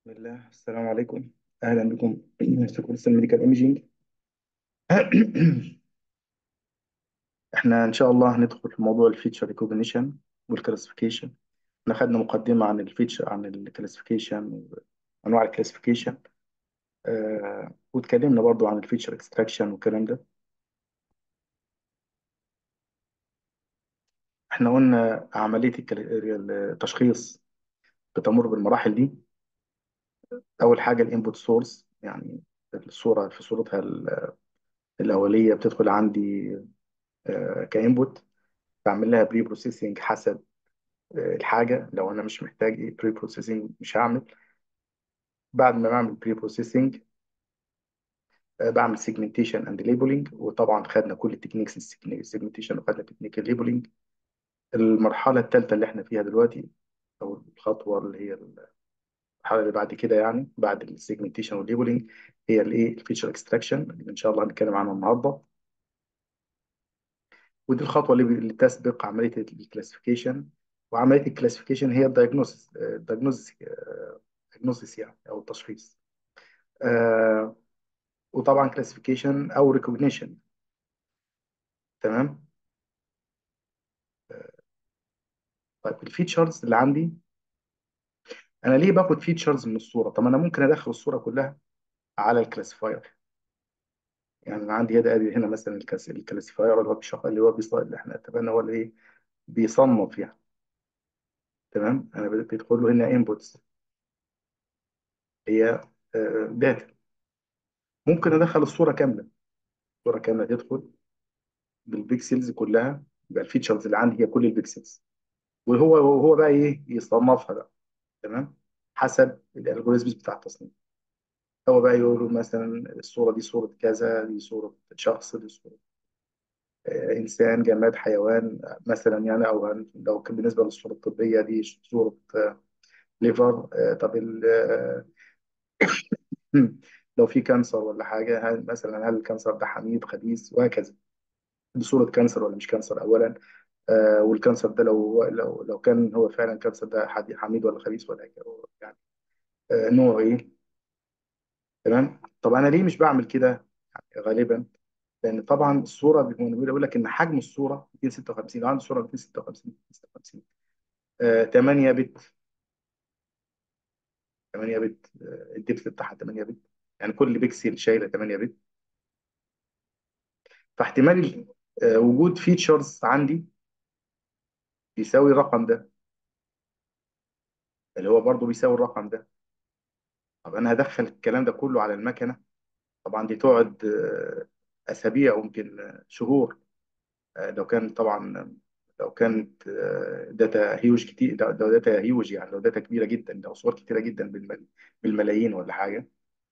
بسم الله السلام عليكم اهلا بكم في كورس الميديكال ايميجينج احنا ان شاء الله هندخل في موضوع الفيتشر ريكوجنيشن والكلاسيفيكيشن احنا خدنا مقدمه عن الفيتشر عن الكلاسيفيكيشن وانواع الكلاسيفيكيشن آه واتكلمنا برضو عن الفيتشر اكستراكشن والكلام ده احنا قلنا عمليه الكل- التشخيص بتمر بالمراحل دي اول حاجه الانبوت سورس يعني الصوره في صورتها ال- الاوليه بتدخل عندي كانبوت بعمل لها بري بروسيسنج حسب آه، الحاجه لو انا مش محتاج ايه بري بروسيسنج مش هعمل بعد ما بعمل بري بروسيسنج بعمل سيجمنتيشن اند ليبلنج وطبعا خدنا كل التكنيكس السيجمنتيشن وخدنا تكنيك الليبلنج المرحله الثالثه اللي احنا فيها دلوقتي او الخطوه اللي هي المرحله اللي بعد كده يعني بعد السيجمنتيشن والليبلنج هي الايه الفيتشر اكستراكشن اللي ان شاء الله هنتكلم عنها النهارده ودي الخطوه اللي اللي تسبق عمليه الكلاسيفيكيشن وعمليه الكلاسيفيكيشن هي الدايجنوسيس الدايجنوسيس الدايجنوسيس يعني او التشخيص آه وطبعا كلاسيفيكيشن او ريكوجنيشن تمام طيب الفيتشرز اللي عندي انا ليه باخد فيتشرز من الصوره طب انا ممكن ادخل الصوره كلها على الكلاسيفاير يعني انا عندي هنا ادي هنا مثلا الكلاس- الكلاسيفاير اللي هو بيشغل اللي هو بيص- اللي احنا اتفقنا هو اللي ايه بيصنف يعني تمام انا بيدخل له هنا انبوتس هي داتا ممكن ادخل الصوره كامله الصوره كامله تدخل بالبيكسلز كلها يبقى الفيتشرز اللي عندي هي كل البيكسلز وهو وهو بقى ايه يصنفها بقى تمام حسب الالجوريزمز بتاع التصنيف هو بقى يقول له مثلا الصوره دي صوره كذا دي صوره شخص دي صوره آه، انسان جماد حيوان آه، مثلا يعني او هن- لو كان بالنسبه للصوره الطبيه دي صوره آه، ليفر آه، طب ال- آه، لو في كانسر ولا حاجه هل مثلا هل الكانسر ده حميد خبيث وهكذا دي صوره كانسر ولا مش كانسر اولا آه، والكانسر ده لو لو لو كان هو فعلا كانسر ده حد- حميد ولا خبيث ولا يعني آه، نوعه ايه تمام طب انا ليه مش بعمل كده غالبا لان طبعا الصوره بيكون بيقول لك ان حجم الصوره 256 لو عندي صوره 256 256 آه 8 بت 8 بت آه الدبث بتاعها 8 بت يعني كل بيكسل شايله 8 بت فاحتمال آه وجود فيتشرز عندي بيساوي الرقم ده اللي هو برضه بيساوي الرقم ده طب انا هدخل الكلام ده كله على المكنه طبعا دي تقعد آه اسابيع ويمكن آه، شهور آه، لو كان طبعا لو كانت آه، داتا هيوج كتير لو لو داتا هيوج يعني لو داتا كبيره جدا لو صور كتيره جدا بالمل- بالملايين ولا حاجه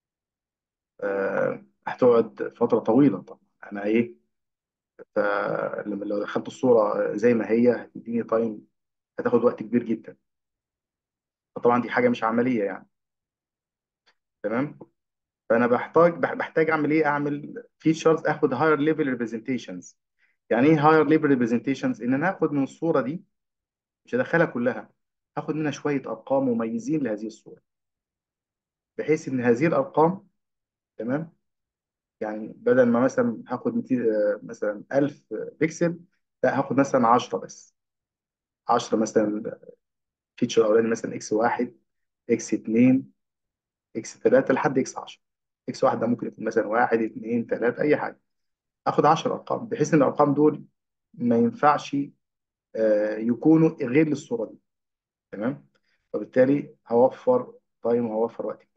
آه، هتقعد فتره طويله طبعا انا ايه فلما لو دخلت الصوره زي ما هي هتديني تايم هتاخد وقت كبير جدا فطبعا دي حاجه مش عمليه يعني تمام فانا بحتاج بح- بحتاج اعمل ايه اعمل فيتشرز اخد هاير ليفل ريبريزنتيشنز يعني ايه هاير ليفل ريبريزنتيشنز ان انا هاخد من الصوره دي مش هدخلها كلها هاخد منها شويه ارقام مميزين لهذه الصوره بحيث ان هذه الارقام تمام يعني بدل ما مثلا هاخد 200 آه، مثلا 1000 بكسل لا هاخد مثلا 10 بس 10 مثلا فيتشر اولاني مثلا اكس 1 اكس 2 اكس 3 لحد اكس 10 اكس 1 ده ممكن يكون مثلا 1 2 3 اي حاجه اخد 10 ارقام بحيث ان الارقام دول ما ينفعش آه، يكونوا غير للصوره دي تمام وبالتالي هوفر تايم وهوفر وقت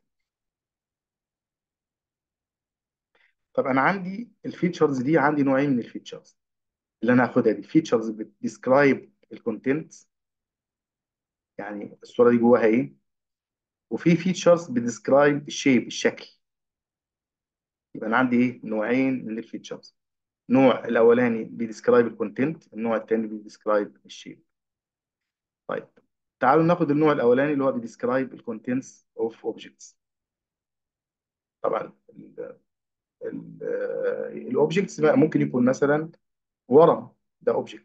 طب انا عندي الفيتشرز دي عندي نوعين من الفيتشرز اللي انا هاخدها دي فيتشرز بتديسكرايب الكونتنت يعني الصوره دي جواها ايه وفي فيتشرز بتديسكرايب الشيب الشكل يبقى انا عندي ايه نوعين من الفيتشرز نوع الاولاني بيديسكرايب الكونتنت النوع الثاني بيديسكرايب الشيب طيب تعالوا ناخد النوع الاولاني اللي هو بيديسكرايب الكونتنتس اوف اوبجكتس طبعا الاوبجكتس ممكن يكون مثلا ورم ده اوبجكت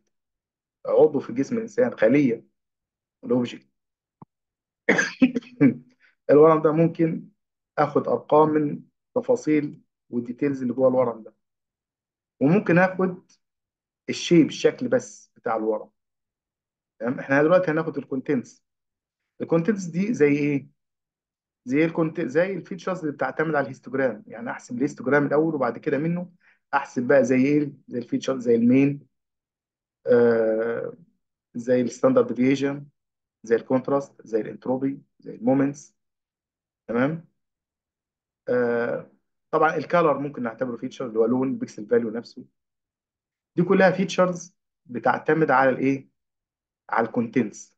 عضو في جسم الانسان خليه الاوبجكت الورم ده ممكن اخد ارقام من تفاصيل والديتيلز اللي جوه الورم ده وممكن اخد الشيب الشكل بس بتاع الورم تمام احنا دلوقتي هناخد الكونتنتس الكونتنتس دي زي ايه زي الكونت زي الفيتشرز اللي بتعتمد على الهيستوجرام يعني احسب الهيستوجرام الاول وبعد كده منه احسب بقى زي ايه زي الفيتشر زي المين آه زي الستاندرد ديفيشن زي الكونتراست زي الانتروبي زي المومنتس تمام آه طبعا الكالر ممكن نعتبره فيتشر اللي هو لون البيكسل فاليو نفسه دي كلها فيتشرز بتعتمد على الايه على الكونتنتس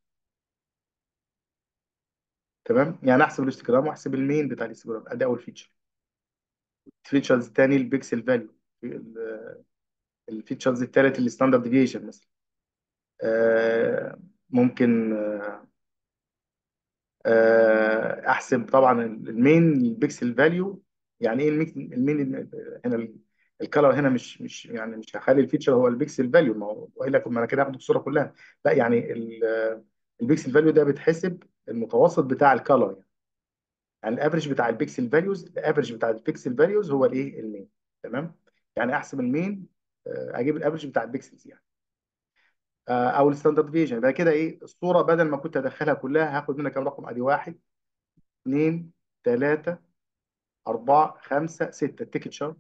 تمام يعني احسب الهيستوجرام واحسب المين بتاع الهيستوجرام ادي اول فيتشر الفيتشرز الثاني البيكسل فاليو الفيتشرز الثالث الستاندرد ديفيشن مثلا آه ممكن آه احسب طبعا المين البيكسل فاليو يعني ايه الميك- المين هنا الكالر هنا مش مش يعني مش هخلي الفيتشر هو البيكسل فاليو ما هو والا كنا انا كده هاخد الصوره كلها لا يعني ال- البيكسل فاليو ده بتحسب المتوسط بتاع الكالر يعني يعني الافرج بتاع البيكسل فاليوز الافرج بتاع البيكسل فاليوز هو الايه المين تمام يعني احسب المين آه، اجيب الافرج بتاع البيكسلز يعني آه، او الستاندرد ديفيجن يبقى كده ايه الصوره بدل ما كنت ادخلها كلها هاخد منها كام رقم ادي واحد اثنين ثلاثه اربعه خمسه سته التيكت شارت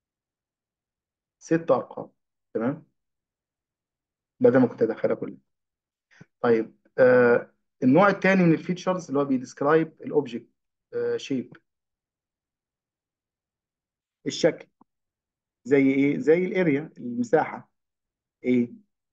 ست ارقام تمام بدل ما كنت ادخلها كلها طيب آه النوع الثاني من الفيتشرز اللي هو بيديسكرايب الاوبجكت شيب الشكل زي ايه زي الاريا المساحه ايه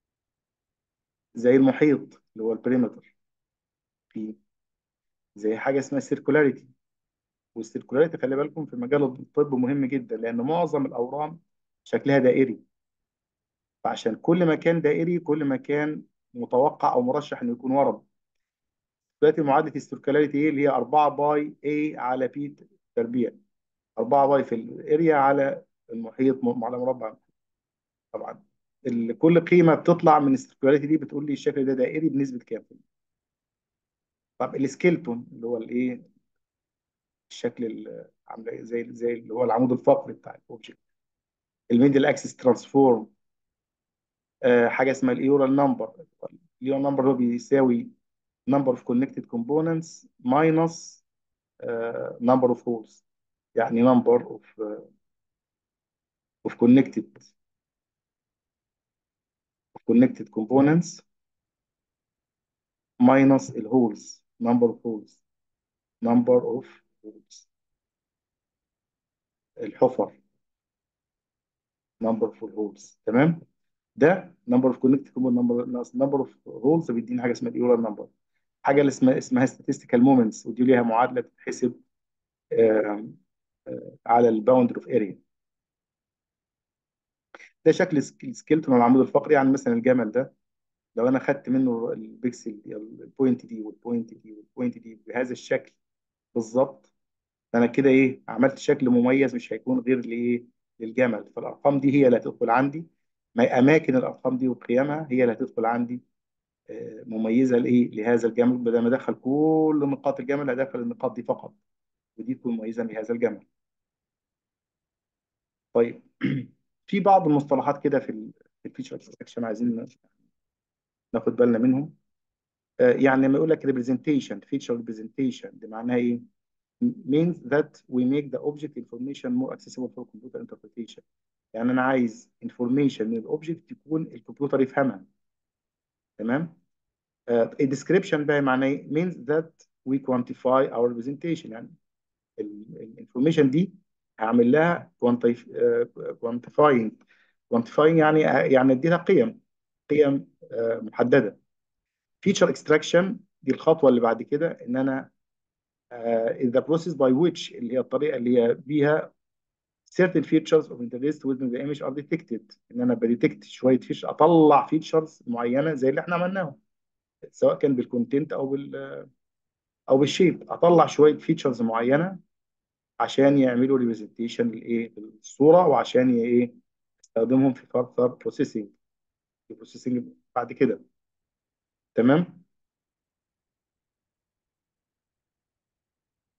زي المحيط اللي هو البريمتر في زي حاجه اسمها سيركولاريتي والسيركولاريتي خلي بالكم في مجال الطب مهم جدا لان معظم الاورام شكلها دائري فعشان كل ما كان دائري كل ما كان متوقع او مرشح انه يكون ورم دلوقتي معادله السيركولاريتي ايه اللي هي 4 باي اي على بي تربيع 4 باي في الاريا على المحيط م- على مربع طبعا ال- كل قيمه بتطلع من السيركولاريتي دي بتقول لي الشكل ده دائري بنسبه كام طب السكيلتون اللي هو الايه الشكل ال- عامله إيه؟ زي زي اللي هو العمود الفقري بتاع الاوبجكت الميدل اكسس ترانسفورم آه حاجه اسمها الايورال نمبر الايورال نمبر هو بيساوي number of connected components minus uh, number of holes يعني number of uh, of connected of connected components minus الهولز number of holes number of holes الحفر number of holes تمام ده number of connected components number ناقص number of holes بيديني حاجه اسمها الايورال نمبر حاجه اللي اسمها اسمها statistical moments ودي ليها معادله تتحسب آم، آه، على الباوندري اوف اريا ده شكل السك- السكيلتون العمود الفقري يعني مثلا الجمل ده لو انا خدت منه البيكسل البوينت دي والبوينت دي والبوينت دي بهذا الشكل بالظبط انا كده ايه عملت شكل مميز مش هيكون غير لايه للجمل فالارقام دي هي اللي هتدخل عندي ما اماكن الارقام دي وقيمها هي اللي هتدخل عندي آه، مميزه لايه لهذا الجمل بدل ما ادخل كل نقاط الجمل ادخل النقاط دي فقط ودي تكون مميزه لهذا الجمل طيب في بعض المصطلحات كده في الفيتشر اكسبكشن عايزين ناخد بالنا منهم آه، يعني لما يقول لك representation feature representation دي معناها ايه؟ means that we make the object information more accessible for computer interpretation يعني انا عايز information من الاوبجكت يكون الكمبيوتر يفهمها تمام؟ آه، الديسكريبشن بقى معناه ايه؟ means that we quantify our representation يعني الانفورميشن دي هعمل لها quantif- آه، quantifying quantifying يعني يعني اديها قيم قيم آه، محدده feature extraction دي الخطوه اللي بعد كده ان انا uh, is the process by which اللي هي الطريقه اللي هي بيها certain features of interest within the image are detected ان انا بديتكت شويه فيش اطلع فيتشرز معينه زي اللي احنا عملناهم سواء كان بالكونتنت او بال او بالشيب اطلع شويه فيتشرز معينه عشان يعملوا ريبريزنتيشن لايه للصوره وعشان ي- ايه استخدمهم في further processing في processing بعد كده تمام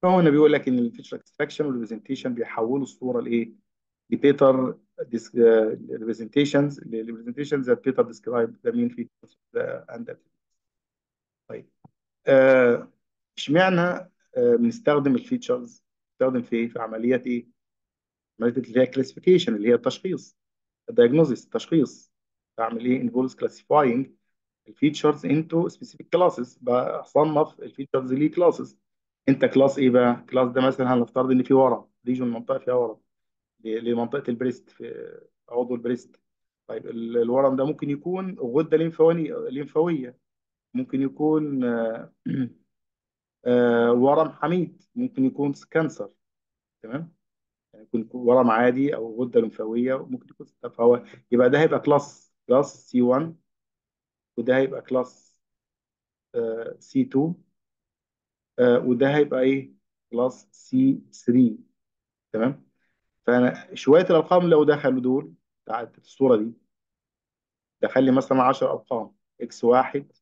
فهو هنا بيقول لك ان الفيتشر اكستراكشن والريبريزنتيشن بيحولوا الصوره لايه؟ لبيتر ريبريزنتيشنز الريبريزنتيشنز that Peter described the main features and طيب آه، اشمعنى آه، بنستخدم الفيتشرز بنستخدم في ايه؟ في عمليات ايه؟ عمليه اللي هي كلاسيفيكيشن اللي هي التشخيص الدايجنوزيس التشخيص بعمل ايه؟ involves classifying الفيتشرز انتو سبيسيفيك كلاسز بصنف الفيتشرز ليه كلاسز انت كلاس ايه بقى؟ كلاس ده مثلا هنفترض ان في ورم ريجون منطقه فيها ورم ل- لمنطقه البريست في عضو البريست طيب ال- الورم ده ممكن يكون غده ليمفاويه ليمفاويه ممكن يكون آه، آه، ورم حميد ممكن يكون كانسر تمام يعني يكون ورم عادي او غده لمفاويه ممكن يكون فهو يبقى ده هيبقى كلاس كلاس سي 1 وده هيبقى كلاس سي 2 وده هيبقى ايه كلاس سي 3 تمام فانا شويه الارقام لو دخلوا دول بتاعت الصوره دي دخل لي مثلا 10 ارقام اكس 1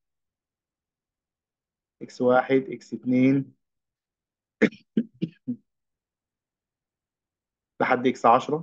اكس 1 اكس 2 لحد اكس 10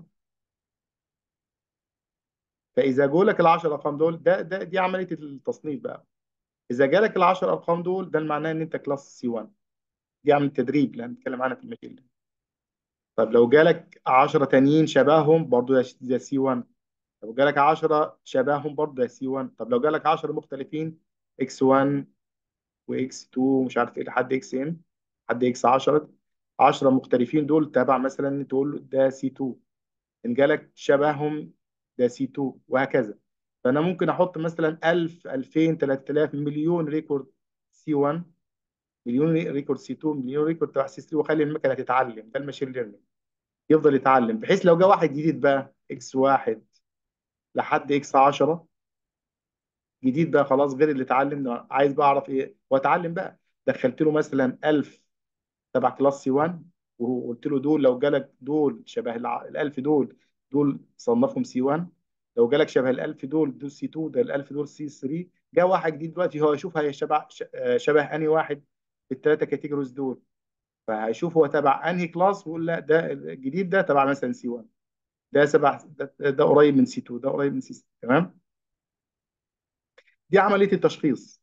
فاذا جولك ال 10 ارقام دول ده ده دي عمليه التصنيف بقى اذا جالك ال 10 ارقام دول ده معناه ان انت كلاس سي 1 دي عمليه تدريب اللي هنتكلم عنها في المجال ده طب لو جالك 10 تانيين شبههم برضو ده ده سي 1 لو جالك 10 شبههم برضو ده سي 1 طب لو جالك 10 مختلفين اكس 1 واكس 2 مش عارف ايه لحد اكس ان لحد اكس 10 10 مختلفين دول تابع مثلا تقول له ده سي 2 ان جالك شبههم ده سي 2 وهكذا فانا ممكن احط مثلا 1000 2000 3000 مليون ريكورد سي 1 مليون ريكورد سي 2 مليون ريكورد تبع سي 3 واخلي المكنه تتعلم ده الماشين ليرنينج يفضل يتعلم بحيث لو جه واحد جديد بقى اكس 1 لحد اكس 10 جديد بقى خلاص غير اللي اتعلم ده عايز بقى اعرف ايه واتعلم بقى دخلت له مثلا 1000 تبع كلاس سي 1 وقلت له دول لو جالك دول شبه الع- ال 1000 دول دول صنفهم سي 1 لو جالك شبه ال 1000 دول دول سي 2 ده ال 1000 دول سي 3 جاء واحد جديد دلوقتي هو يشوف هيشبه ش- آه، شبه انهي واحد في الثلاثه كاتيجوريز دول فهيشوف هو تبع انهي كلاس ويقول لا ده الجديد ده تبع مثلا سي 1 ده سبع ده, ده قريب من سي 2 ده قريب من سي 3 تمام دي عمليه التشخيص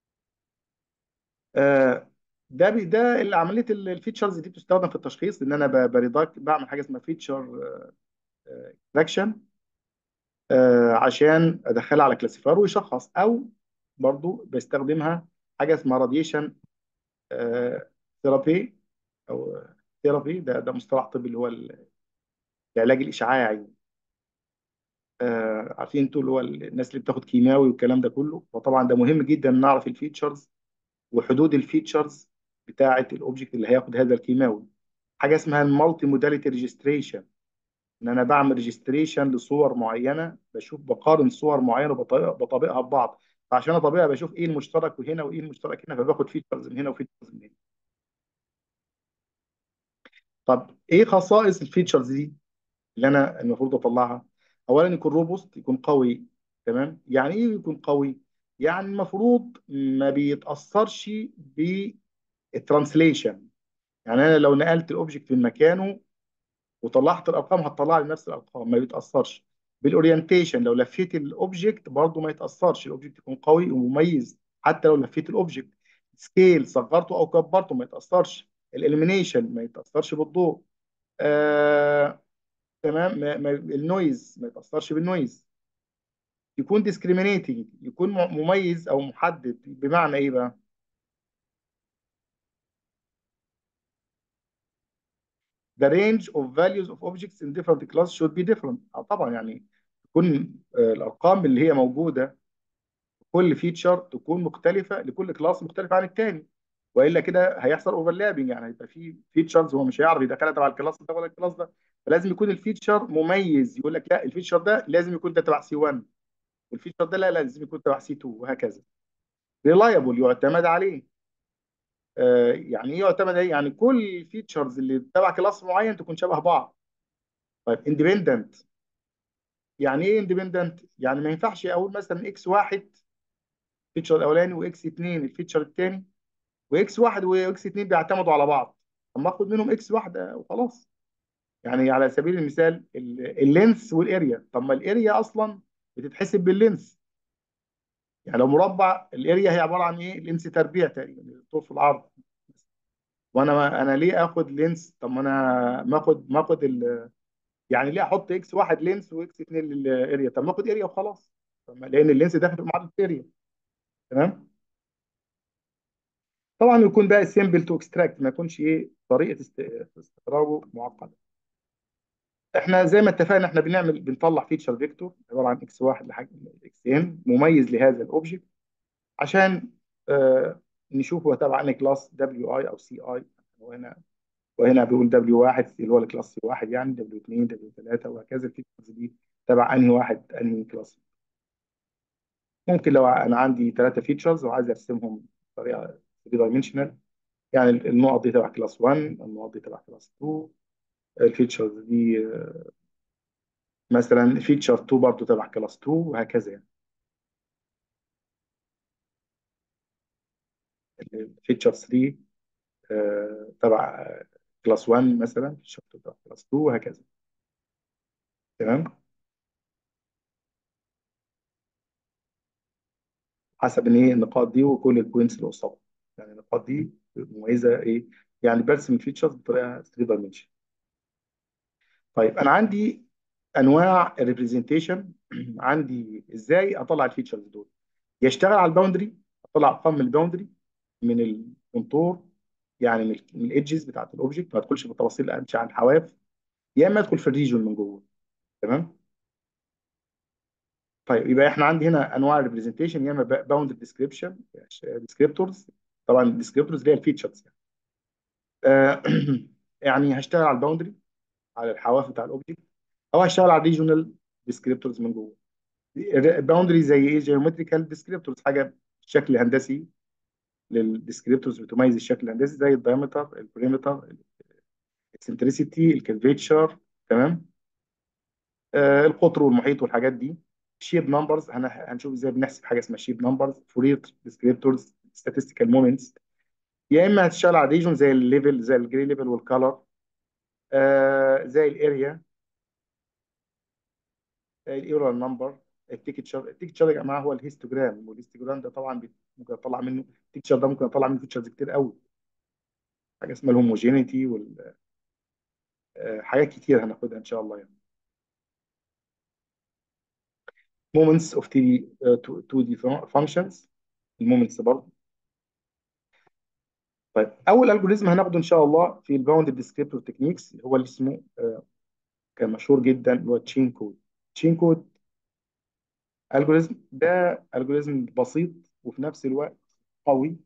آه، ده بي ده اللي عمليه ال- الفيتشرز دي بتستخدم في التشخيص ان انا ب- بريدك بعمل حاجه اسمها فيتشر اكستراكشن عشان ادخلها على كلاسيفاير ويشخص او برضو بستخدمها حاجه اسمها راديشن ثيرابي او ثيرابي ده ده مصطلح طبي اللي هو العلاج الاشعاعي آه، عارفين انتوا اللي هو الناس اللي بتاخد كيماوي والكلام ده كله فطبعا ده مهم جدا نعرف الفيتشرز وحدود الفيتشرز بتاعه الاوبجكت اللي هياخد هذا الكيماوي حاجه اسمها المالتي موداليتي ريجستريشن ان انا بعمل ريجستريشن لصور معينه بشوف بقارن صور معينه وبطابقها بطابقها ببعض فعشان اطابقها بشوف ايه المشترك هنا وايه المشترك هنا فباخد فيتشرز من هنا وفيتشرز من هنا طب ايه خصائص الفيتشرز دي اللي انا المفروض اطلعها اولا يكون روبوست يكون قوي تمام يعني ايه يكون قوي يعني المفروض ما بيتاثرش بالترانسليشن يعني انا لو نقلت الاوبجكت من مكانه وطلعت الارقام هتطلع لي نفس الارقام ما بيتاثرش بالاورينتيشن لو لفيت الاوبجكت برضه ما يتاثرش الاوبجكت يكون قوي ومميز حتى لو لفيت الاوبجكت سكيل صغرته او كبرته ما يتاثرش الاليمينيشن ما يتاثرش بالضوء آه، تمام ما ما النويز ما يتاثرش بالنويز يكون ديسكريمينيتنج يكون م- مميز او محدد بمعنى ايه بقى the range of values of objects in different class should be different آه طبعا يعني تكون آه، الارقام اللي هي موجوده كل فيتشر تكون مختلفه لكل كلاس مختلف عن الثاني والا كده هيحصل اوفرلابنج يعني هيبقى في فيتشرز هو مش هيعرف يدخلها تبع الكلاس ده ولا الكلاس ده فلازم يكون الفيتشر مميز يقول لك لا الفيتشر ده لازم يكون ده تبع سي 1 والفيتشر ده لا لازم يكون تبع سي 2 وهكذا ريلايبل يعتمد عليه آه يعني ايه يعتمد عليه يعني كل الفيتشرز اللي تبع كلاس معين تكون شبه بعض طيب اندبندنت يعني ايه اندبندنت يعني ما ينفعش اقول مثلا اكس واحد الفيتشر الاولاني واكس 2 الفيتشر الثاني واكس واحد واكس 2 بيعتمدوا على بعض طب ما اخد منهم اكس واحده وخلاص يعني على سبيل المثال ال- اللينس والاريا طب ما الاريا اصلا بتتحسب باللينس يعني لو مربع الاريا هي عباره عن ايه لينس تربيع تقريبا الطول في العرض وانا انا ليه اخد لينس طب ما انا ما اخد ما اخد ال... يعني ليه احط اكس واحد لينس واكس اتنين للاريا طب ما اخد اريا وخلاص طب ما- لان اللينس داخل في معادله اريا تمام طبعا يكون بقى سيمبل تو اكستراكت ما يكونش ايه طريقه است- استخراجه معقده احنا زي ما اتفقنا احنا بنعمل بنطلع فيتشر فيكتور عباره عن اكس واحد لحد اكس ان مميز لهذا الاوبجكت عشان آه نشوف هو تبع انهي كلاس دبليو اي او سي اي وهنا وهنا بيقول دبليو واحد اللي هو الكلاس سي واحد يعني دبليو 2 دبليو 3 وهكذا الفيتشرز دي تبع انهي واحد انهي كلاس ممكن لو انا عندي ثلاثه فيتشرز وعايز ارسمهم بطريقه 3 دايمنشنال يعني النقط دي تبع كلاس 1 النقط دي تبع كلاس 2 الفيتشرز دي آه، مثلا فيتشر 2 برضه تبع كلاس 2 وهكذا يعني فيتشر 3 آه، تبع كلاس 1 مثلا فيتشر 2 تبع كلاس 2 وهكذا تمام حسب ان ايه النقاط دي وكل البوينتس اللي قصادها يعني النقاط دي مميزه ايه يعني برسم الفيتشرز بطريقه 3 دايمنشن طيب انا عندي انواع الريبريزنتيشن عندي ازاي اطلع الفيتشرز دول يشتغل على الباوندري اطلع ارقام من الباوندري من الكونتور يعني من من الايدجز بتاعت الاوبجكت ما ادخلش في التفاصيل امشي على الحواف يا اما ادخل في الريجون من جوه تمام طيب يبقى احنا عندي هنا انواع الريبريزنتيشن يا اما باوندري ديسكريبشن ديسكريبتورز طبعا الديسكريبتورز اللي هي الفيتشرز يعني آه، يعني هشتغل على الباوندري على الحواف بتاع الاوبجكت او هشتغل على الريجونال ديسكريبتورز من جوه الباوندري زي ايه جيومتريكال ديسكريبتورز حاجه شكل هندسي للديسكريبتورز بتميز الشكل الهندسي زي الدايمتر البريمتر الاكسنتريسيتي الكيرفيتشر تمام آه القطر والمحيط والحاجات دي شيب نمبرز هنشوف ازاي بنحسب حاجه اسمها شيب نمبرز فورير ديسكريبتورز statistical مومنتس يا اما هتشتغل على ريجون زي الليفل زي الجري ليفل والكالر آه زي الاريا الايرور نمبر التيكتشر التيكتشر يا جماعه هو الهيستوجرام والهيستوجرام ده طبعا بي- ممكن اطلع منه التيكتشر ده ممكن اطلع منه فيتشرز كتير قوي حاجه اسمها الهوموجينيتي وحاجات كتير هناخدها ان شاء الله يعني moments of 2D uh, 2D functions المومنتس برضه طيب اول الجوريزم هناخده ان شاء الله في الباوند ديسكريبتور تكنيكس هو اللي اسمه آه، كان مشهور جدا اللي هو تشين كود تشين كود الجوريزم ده الجوريزم بسيط وفي نفس الوقت قوي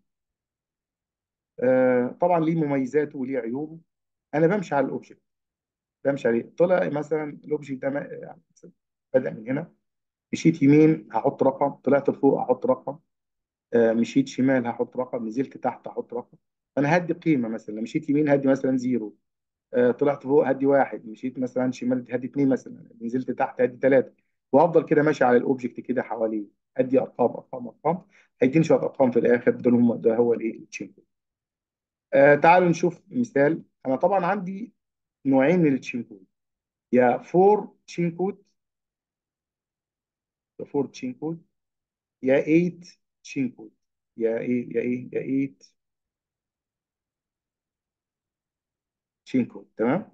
آه، طبعا ليه مميزاته وليه عيوبه انا بمشي على الاوبجكت بمشي عليه طلع مثلا الاوبجكت ده ما- يعني مثلاً بدأ من هنا مشيت يمين هحط رقم طلعت لفوق هحط رقم آه، مشيت شمال هحط رقم نزلت تحت هحط رقم انا هدي قيمه مثلا لو مشيت يمين هدي مثلا زيرو آه، طلعت فوق هدي واحد مشيت مثلا شمال هدي اثنين مثلا نزلت تحت هدي ثلاثه وافضل كده ماشي على الاوبجكت كده حواليه ادي ارقام ارقام ارقام هيديني شويه ارقام في الاخر دول هم ده هو الايه التشين كود آه تعالوا نشوف مثال انا طبعا عندي نوعين من التشين كود يا فور تشين كود يا فور تشين كود يا 8 تشين كود يا ايه يا ايه يا 8 تشين كود تمام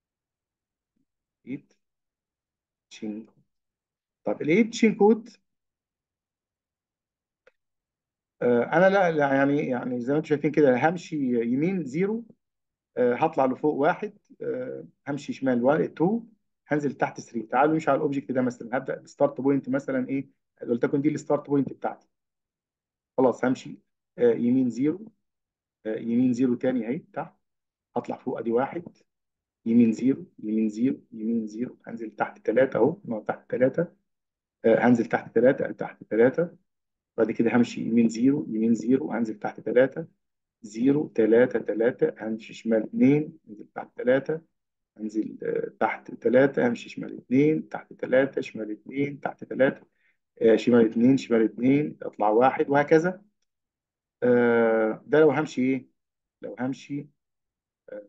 8 تشين كود طب ال 8 تشين كود آه انا لا, لا يعني يعني زي ما انتم شايفين كده همشي يمين زيرو آه، هطلع لفوق واحد آه، همشي شمال واحد 2 هنزل تحت 3 تعالوا نمشي على الاوبجكت ده مثلا هبدا بستارت بوينت مثلا ايه ولتكن دي الستارت بوينت بتاعتي خلاص همشي آه، يمين زيرو آه، يمين زيرو تاني اهي تحت هطلع فوق ادي واحد يمين زيرو يمين زيرو يمين زيرو هنزل تحت ثلاثة اهو نقعد تحت ثلاثة هنزل تحت ثلاثة تحت ثلاثة بعد كده همشي يمين زيرو يمين زيرو هنزل تحت ثلاثة زيرو ثلاثة ثلاثة همشي شمال اثنين انزل تحت ثلاثة انزل آه، تحت ثلاثة امشي شمال اثنين تحت ثلاثة شمال اثنين تحت ثلاثة آه، شمال اثنين شمال اثنين اطلع واحد وهكذا آه، ده لو همشي ايه لو همشي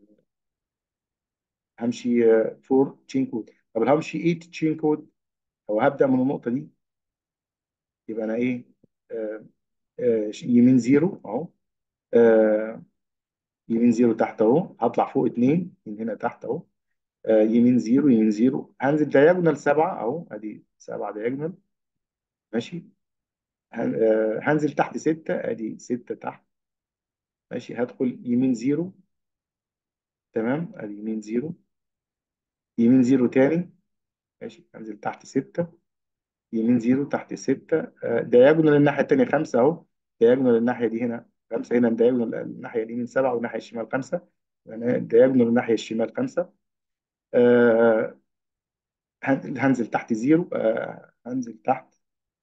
همشي 4 تشين كود طب لو همشي 8 تشين كود او هبدا من النقطه دي يبقى انا ايه آه، آه، يمين زيرو اهو آه، يمين زيرو تحت اهو هطلع فوق اتنين من هنا تحت اهو آه، يمين زيرو يمين زيرو هنزل دايجونال سبعة اهو ادي سبعة دايجونال ماشي هن- آه، هنزل تحت ستة ادي ستة تحت ماشي هدخل يمين زيرو تمام ادي يمين زيرو يمين زيرو تاني ماشي هنزل تحت ستة يمين زيرو تحت ستة آه، دايجونال الناحية التانية خمسة اهو دايجونال الناحية دي هنا خمسة هنا دايجونال الناحية اليمين سبعة والناحية الشمال خمسة دايجونال الناحية الشمال خمسة آه، هن- هنزل تحت زيرو آه، هنزل تحت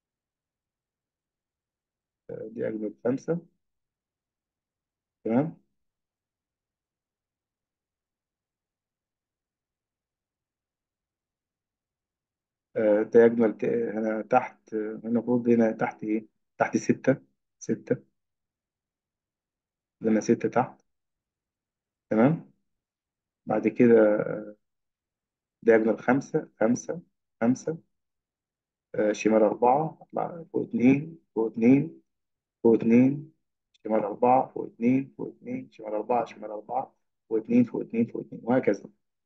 آه، دايجونال خمسة تمام آه، دايجونال ت- هنا تحت آه، هنا المفروض هنا تحت ايه تحت ستة ستة هنا ستة تحت تمام بعد كده دايجونال خمسة خمسة خمسة آه، شمال أربعة أطلع فوق اتنين فوق اتنين فوق اتنين شمال أربعة فوق اتنين فوق اتنين شمال أربعة شمال أربعة فوق اتنين فوق اتنين فوق اتنين وهكذا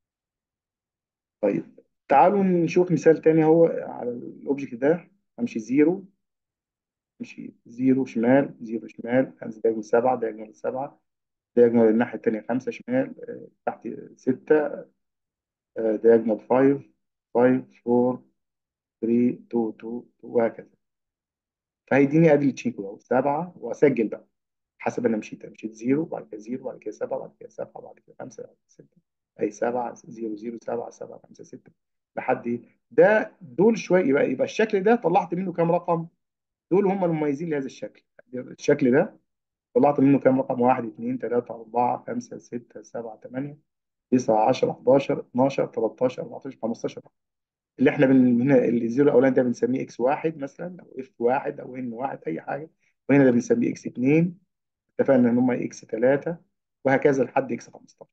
طيب تعالوا نشوف مثال تاني هو على الأوبجكت ده أمشي زيرو أمشي زيرو شمال زيرو شمال أنزل دايجونال سبعة دايجونال سبعة دايجونال الناحية التانية خمسة شمال آه، تحت ستة دايجونال فايف فايف فور 3 2 2 وهكذا فهيديني ادي التشين كود اهو سبعه واسجل بقى حسب انا مشيت مشيت زيرو بعد كده زيرو بعد كده سبعه بعد كده سبعه بعد كده خمسه بعد كده سته اي سبعه زيرو زيرو سبعه سبعه خمسه سته لحد ايه ده دول شويه يبقى يبقى الشكل ده طلعت منه كام رقم دول هم المميزين لهذا الشكل الشكل ده طلعت منه كام رقم واحد اثنين ثلاثه اربعه خمسه سته سبعه ثمانيه 9 10 11 12 13 14 15 اللي احنا بن... هنا الزيرو الاولاني ده بنسميه اكس واحد مثلا او اف واحد او ان واحد اي حاجه وهنا ده بنسميه اكس 2 اتفقنا ان هم اكس 3 وهكذا لحد اكس 15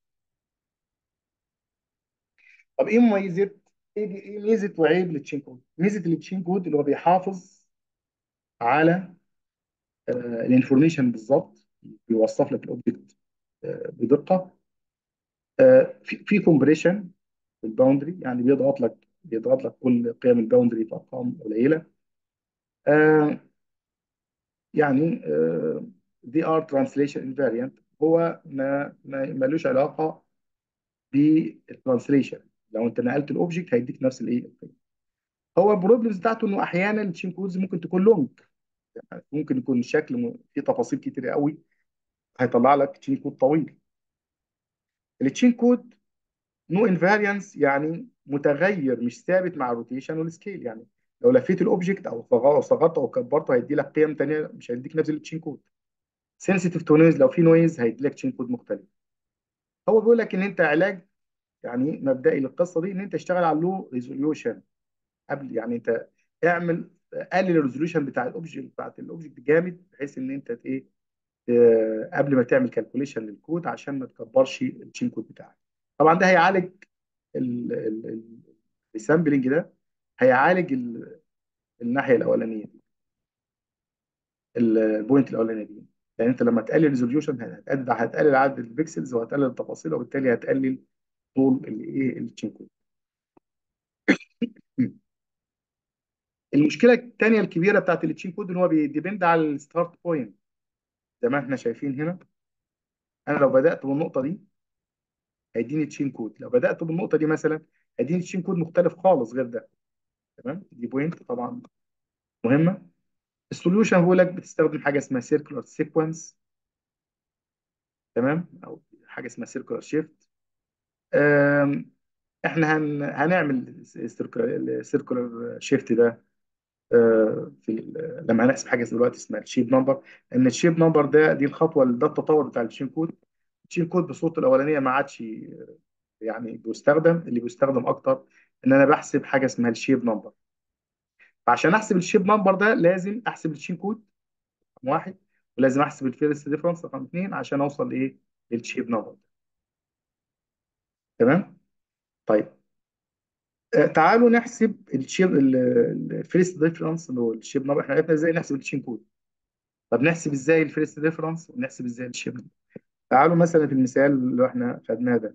طب ايه مميزات ايه دي- ايه ميزه وعيب التشين كود ميزه التشين كود اللي هو بيحافظ على آه الانفورميشن بالظبط بيوصف لك الاوبجكت آه بدقه آه في في كومبريشن الباوندري يعني بيضغط لك بيضغط لك كل قيم الباوندري في ارقام قليله آه يعني آه، دي ار ترانسليشن انفاريانت هو ما ما ملوش علاقه بالترانسليشن لو انت نقلت الاوبجكت هيديك نفس الايه القيمه هو البروبلمز بتاعته انه احيانا التشين كودز ممكن تكون لونج يعني ممكن يكون الشكل م- فيه تفاصيل كتير قوي هيطلع لك تشين كود طويل التشين كود نو انفاريانس يعني متغير مش ثابت مع الروتيشن والسكيل يعني لو لفيت الاوبجكت او صغ- أو صغرته او كبرته هيدي لك قيم تانيه مش هيديك نفس التشين كود سنسيتيف تو نويز لو في نويز هيدي لك تشين كود مختلف هو بيقول لك ان انت علاج يعني مبدئي للقصه دي ان انت اشتغل على اللو ريزوليوشن قبل يعني انت اعمل قلل الريزوليوشن بتاع الاوبجكت بتاعت الاوبجكت جامد بحيث ان انت ت- ايه آه، قبل ما تعمل كالكوليشن للكود عشان ما تكبرش التشين كود بتاعك طبعا ده هيعالج السامبلنج ده هيعالج ال- الناحيه الاولانيه دي البوينت الاولانيه دي يعني انت لما تقلل الريزوليوشن هتقلل هتقلل عدد البكسلز وهتقلل التفاصيل وبالتالي هتقلل طول الايه التشين كود المشكله الثانيه الكبيره بتاعت التشين كود ان هو بيديبند على الستارت بوينت زي ما احنا شايفين هنا انا لو بدات بالنقطه دي هيديني تشين كود لو بدات بالنقطه دي مثلا هيديني تشين كود مختلف خالص غير ده تمام دي بوينت طبعا مهمه السوليوشن بيقول لك بتستخدم حاجه اسمها سيركلر سيكونس تمام او حاجه اسمها سيركلر شيفت احنا هن... هنعمل السيركلر شيفت ده آه، في ال- لما هنحسب حاجه دلوقتي اسمها الشيب نمبر ان الشيب نمبر ده دي الخطوه ده التطور بتاع الشين كود الشين كود بصورته الاولانيه ما عادش يعني بيستخدم اللي بيستخدم اكتر ان انا بحسب حاجه اسمها الشيب نمبر فعشان احسب الشيب نمبر ده لازم احسب الشين كود رقم واحد ولازم احسب الفيرست ديفرنس رقم اثنين عشان اوصل لايه للشيب نمبر تمام طيب آه، تعالوا نحسب الشيب الفيرست ديفرنس اللي هو الشيب نمبر احنا عرفنا ازاي نحسب الشين كود طب نحسب ازاي الفيرست ديفرنس ونحسب ازاي الشيب نمبر تعالوا مثلا في المثال اللي احنا خدناه ده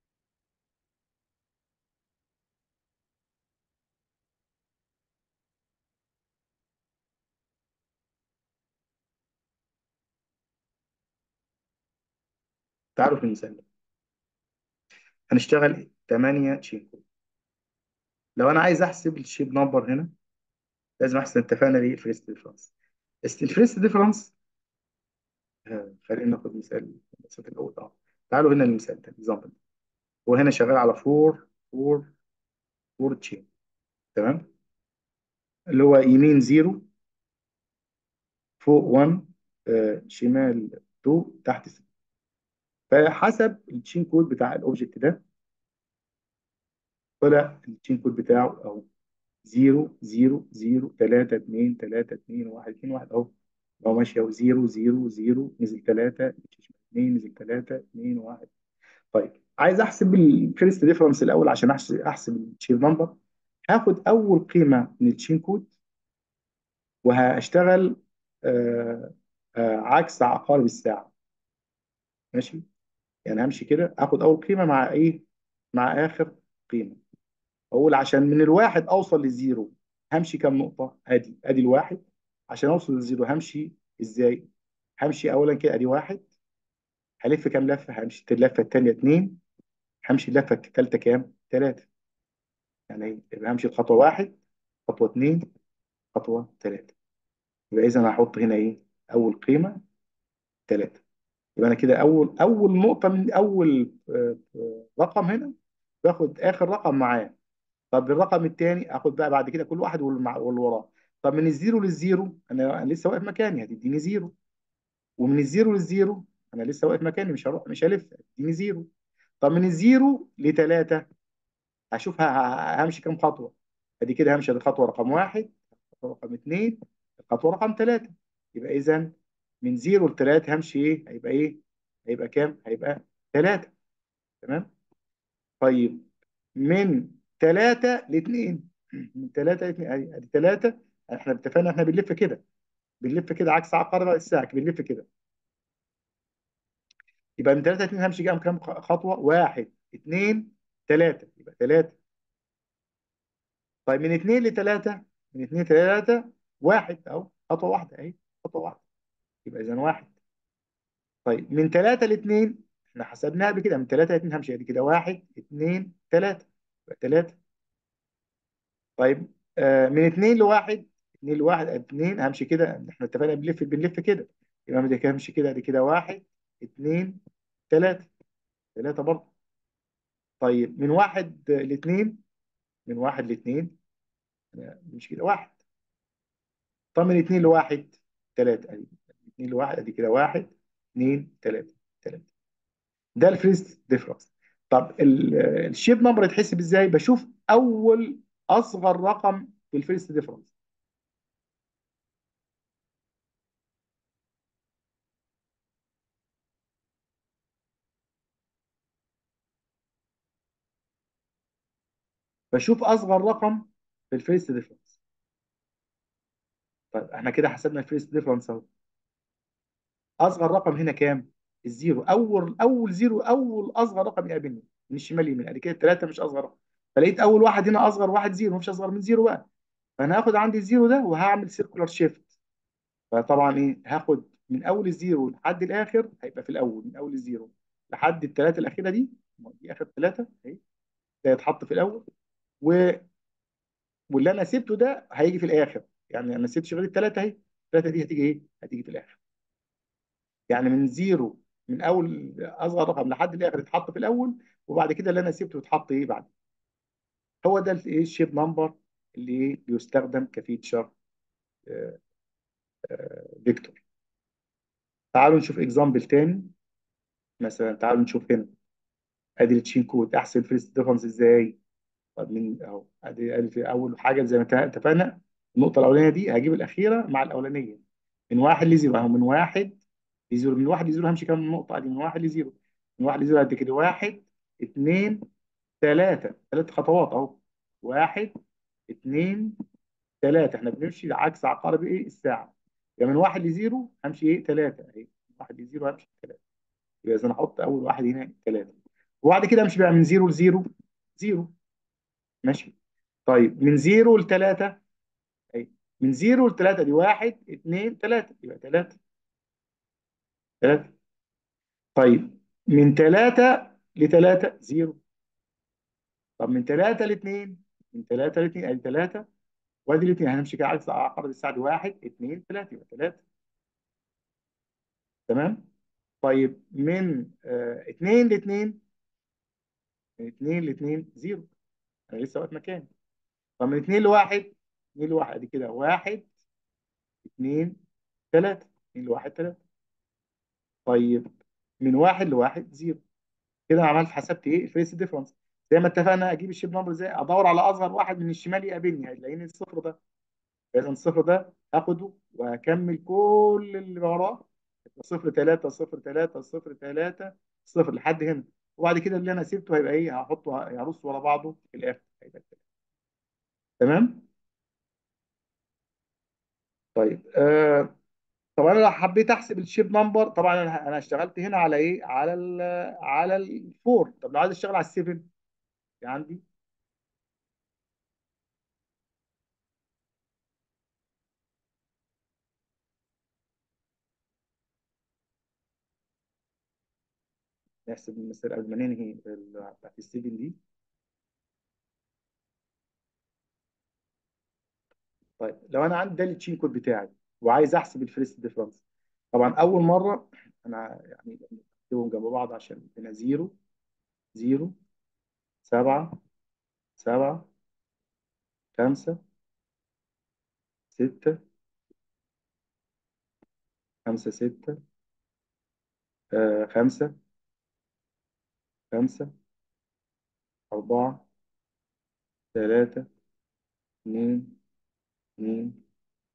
تعالوا في المثال ده هنشتغل 8 شين كود لو انا عايز احسب الشيب نمبر هنا لازم احسب اتفقنا ليه الفيرست ديفرنس الفيرست ديفرنس خلينا ناخد مثال المثال الاول اه تعالوا هنا المثال ده اكزامبل هو هنا شغال على 4 4 4 تشين تمام اللي هو يمين 0 فوق 1 آه شمال 2 تحت 6 فحسب التشين كود بتاع الاوبجكت ده طلع التشين كود بتاعه اهو 0 0 0 3 2 3 2 1 2 1 اهو هو ماشي اهو 0 0 0 نزل 3 2 نزل 3 2 1 طيب عايز احسب الفيرست ديفرنس الاول عشان احسب احسب التشين نمبر هاخد اول قيمه من التشين كود وهشتغل آه آه عكس عقارب الساعه ماشي يعني همشي كده اخد اول قيمه مع ايه مع اخر قيمه اقول عشان من الواحد اوصل للزيرو همشي كام نقطه ادي ادي الواحد عشان اوصل للزيرو همشي ازاي همشي اولا كده ادي واحد هلف كام لفه همشي اللفه الثانيه اتنين همشي اللفه الثالثه كام ثلاثه يعني يبقى همشي الخطوه واحد خطوه اتنين خطوه ثلاثه يبقى اذا هحط هنا ايه اول قيمه ثلاثه يبقى انا كده اول اول نقطه من اول آه، آه، رقم هنا باخد اخر رقم معاه طب الرقم الثاني اخد بقى بعد كده كل واحد واللي مع- واللي وراه طب من الزيرو للزيرو انا أنا لسه واقف مكاني هتديني زيرو ومن الزيرو للزيرو انا لسه واقف مكاني مش هروح مش هلف هتديني زيرو طب من الزيرو لثلاثه هشوف ه- ه- همشي كام خطوه ادي كده همشي ادي خطوه رقم واحد خطوه رقم اثنين خطوه رقم ثلاثه يبقى اذا من زيرو لثلاثه همشي ايه هيبقى ايه هيبقى كام هيبقى ثلاثه تمام طيب من ثلاثة لاثنين من ثلاثة لاثنين ادي ادي ثلاثة احنا اتفقنا احنا بنلف كده بنلف كده عكس عقارب الساعة بنلف كده يبقى من ثلاثة لاثنين همشي كام كام خطوة واحد اثنين ثلاثة يبقى ثلاثة طيب من اثنين لثلاثة من اثنين لثلاثة واحد اهو خطوة واحدة اهي خطوة واحدة يبقى اذا واحد طيب من ثلاثة لاثنين احنا حسبناها قبل كده من ثلاثة لاثنين همشي ادي كده واحد اثنين ثلاثة يبقى ثلاثة طيب آه من اثنين لواحد اثنين لواحد اثنين همشي كده احنا اتفقنا بنلف بنلف كده يبقى بدي كده همشي كده ادي كده واحد اثنين ثلاثة ثلاثة برضه طيب من واحد لاثنين من واحد لاثنين مش كده واحد طب من اثنين لواحد ثلاثة ادي اثنين لواحد ادي كده واحد اثنين ثلاثة ثلاثة ده الفيرست ديفرنس طب ال- الشيب نمبر يتحسب ازاي بشوف اول اصغر رقم في الفيرست ديفرنس بشوف اصغر رقم في الفيرست ديفرنس طيب احنا كده حسبنا الفيرست ديفرنس اهو اصغر رقم هنا كام الزيرو اول اول زيرو اول اصغر رقم يقابلني من الشمال يمين ادي كده ثلاثه مش اصغر رقم فلقيت اول واحد هنا اصغر واحد زيرو مفيش اصغر من زيرو بقى فانا هاخد عندي الزيرو ده وهعمل سيركولار شيفت فطبعا ايه هاخد من اول الزيرو لحد الاخر هيبقى في الاول من اول الزيرو لحد الثلاثه الاخيره دي دي اخر ثلاثه اهي ده يتحط في الاول و... واللي انا سبته ده هيجي في الاخر يعني انا سبت غير الثلاثه اهي الثلاثه دي هتيجي ايه هتيجي في الاخر يعني من زيرو من اول اصغر رقم لحد الاخر يتحط في الاول وبعد كده اللي انا سبته يتحط ايه بعد هو ده الايه الشيب نمبر اللي ايه بيستخدم كفيتشر آه، آه، فيكتور تعالوا نشوف اكزامبل تاني مثلا تعالوا نشوف هنا ادي التشين كود احسب فيرست ديفرنس ازاي طب من اهو ادي ادي في اول حاجه زي ما اتفقنا النقطه الاولانيه دي هجيب الاخيره مع الاولانيه من واحد لزيرو اهو من واحد لزيرو من واحد لزيرو همشي كام نقطه ادي من واحد لزيرو من واحد لزيرو قد كده واحد اثنين ثلاثة ثلاث خطوات اهو واحد اثنين ثلاثة احنا بنمشي عكس عقارب ايه الساعة يعني من واحد لزيرو همشي ايه ثلاثة اهي من واحد لزيرو همشي ثلاثة يبقى اذا احط اول واحد هنا ثلاثة وبعد كده امشي بقى من زيرو لزيرو زيرو ماشي طيب من زيرو لثلاثة اهي من زيرو لثلاثة دي واحد اثنين ثلاثة يبقى ثلاثة ثلاثة طيب من ثلاثة لثلاثة زيرو طب من ثلاثة لاثنين من ثلاثة لاثنين ادي ثلاثة وادي الاثنين هنمشي كده عكس عقارب الساعة دي واحد اثنين ثلاثة يبقى ثلاثة تمام طيب من آه اثنين لاثنين من اثنين لاثنين زيرو انا لسه واقف مكاني طب من اثنين لواحد اثنين لواحد ادي كده واحد اثنين ثلاثة اثنين لواحد ثلاثة طيب من واحد لواحد زيرو كده أنا عملت حسبت ايه الفيس ديفرنس زي ما اتفقنا اجيب الشيب نمبر ازاي ادور على اصغر واحد من الشمال يقابلني هتلاقيني الصفر ده اذا الصفر ده هاخده واكمل كل اللي وراه صفر ثلاثة صفر ثلاثة صفر ثلاثة صفر لحد هنا وبعد كده اللي انا سبته هيبقى ايه هحطه هرصه ورا بعضه في الاخر هيبقى كده. تمام طيب آه طب انا لو حبيت احسب الشيب نمبر طبعا انا انا اشتغلت هنا على ايه على ال على الفور طب لو عايز اشتغل على السيفن عندي نحسب المسألة قبل ما ننهي ال- بتاعت السيفن دي طيب لو انا عندي ده التشين كود بتاعي وعايز احسب الفيرست ديفرنس طبعا اول مره انا يعني بكتبهم جنب بعض عشان هنا زيرو زيرو سبعة سبعة خمسة ستة خمسة ستة آه خمسة خمسة أربعة ثلاثة اتنين اتنين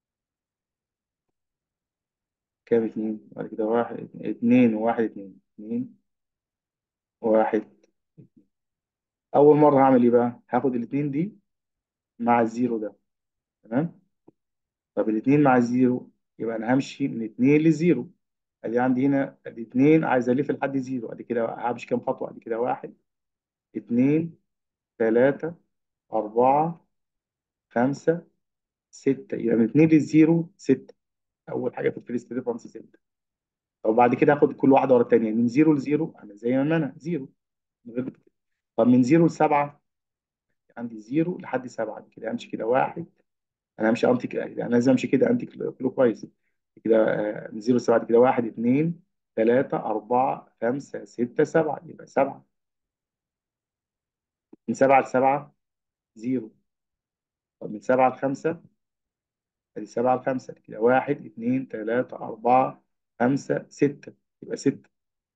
كام اتنين بعد كده واحد اتنين وواحد اتنين اتنين واحد أول مرة هعمل إيه بقى؟ هاخد الاتنين دي مع الزيرو ده تمام؟ طب الاتنين مع الزيرو يبقى أنا همشي من اتنين لزيرو ادي عندي هنا ادي اتنين عايز الف لحد زيرو ادي كده همشي كام خطوه ادي كده واحد اتنين تلاته اربعه خمسه سته يبقى من اتنين للزيرو سته اول حاجه في الفيرست ديفرنس سته طب بعد كده هاخد كل واحده ورا الثانيه من زيرو لزيرو انا زي ما انا زيرو من غير طب من زيرو لسبعه عندي زيرو لحد سبعه دي كده امشي كده واحد انا همشي انتي كده انا لازم امشي كده انتي كلو كويس كده آه، من زيرو لسبعه دي كده واحد اتنين تلاته اربعه خمسه سته سبعه يبقى سبعه من سبعه لسبعه زيرو طب من سبعة لخمسة ادي سبعة لخمسة كده واحد اتنين تلاتة أربعة خمسة ستة يبقى ستة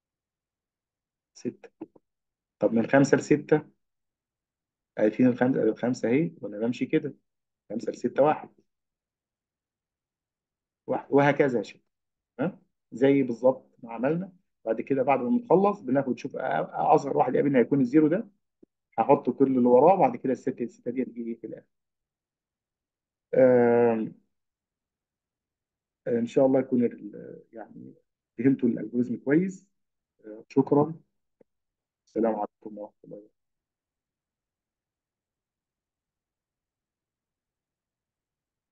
ستة طب من خمسة لستة عارفين الخمسة الخمسة اهي وأنا بمشي كده خمسة لستة واحد واحد وهكذا يا شيخ ها زي بالظبط ما عملنا بعد كده بعد ما نخلص بناخد نشوف أ- أصغر واحد يقابلنا هيكون الزيرو ده هحط كل اللي وراه بعد كده الستة الستة دي هتيجي إيه في الآخر آم، إن شاء الله يكون ال- يعني فهمتوا الالجوريزم كويس آه، شكرا السلام عليكم ورحمة الله